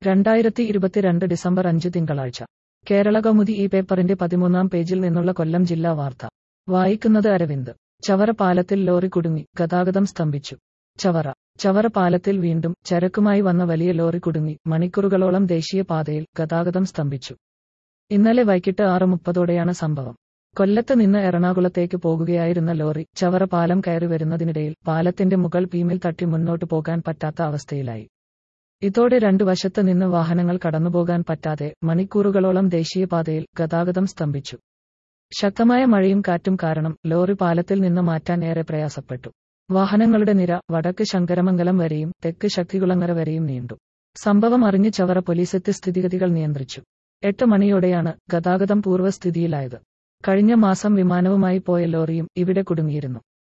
രണ്ടായിരത്തി ഇരുപത്തിരണ്ട് ഡിസംബർ അഞ്ച് തിങ്കളാഴ്ച കേരള കൗമുദി ഈ പേപ്പറിന്റെ പതിമൂന്നാം പേജിൽ നിന്നുള്ള കൊല്ലം ജില്ലാ വാർത്ത വായിക്കുന്നത് അരവിന്ദ് ചവറ പാലത്തിൽ ലോറി കുടുങ്ങി ഗതാഗതം സ്തംഭിച്ചു ചവറ ചവറ പാലത്തിൽ വീണ്ടും ചരക്കുമായി വന്ന വലിയ ലോറി കുടുങ്ങി മണിക്കൂറുകളോളം ദേശീയപാതയിൽ ഗതാഗതം സ്തംഭിച്ചു ഇന്നലെ വൈകിട്ട് ആറ് മുപ്പതോടെയാണ് സംഭവം കൊല്ലത്ത് നിന്ന് എറണാകുളത്തേക്ക് പോകുകയായിരുന്ന ലോറി ചവറ പാലം കയറി വരുന്നതിനിടയിൽ പാലത്തിന്റെ മുകൾ ഭീമിൽ തട്ടി മുന്നോട്ടു പോകാൻ പറ്റാത്ത അവസ്ഥയിലായി ഇതോടെ രണ്ടു വശത്ത് നിന്ന് വാഹനങ്ങൾ കടന്നുപോകാൻ പറ്റാതെ മണിക്കൂറുകളോളം ദേശീയപാതയിൽ ഗതാഗതം സ്തംഭിച്ചു ശക്തമായ മഴയും കാറ്റും കാരണം ലോറി പാലത്തിൽ നിന്ന് മാറ്റാൻ ഏറെ പ്രയാസപ്പെട്ടു വാഹനങ്ങളുടെ നിര വടക്ക് ശങ്കരമംഗലം വരെയും തെക്ക് ശക്തികുളങ്ങര വരെയും നീണ്ടു സംഭവം അറിഞ്ഞ് ചവറ പോലീസെത്തി സ്ഥിതിഗതികൾ നിയന്ത്രിച്ചു എട്ട് മണിയോടെയാണ് ഗതാഗതം പൂർവ്വസ്ഥിതിയിലായത് കഴിഞ്ഞ മാസം വിമാനവുമായി പോയ ലോറിയും ഇവിടെ കുടുങ്ങിയിരുന്നു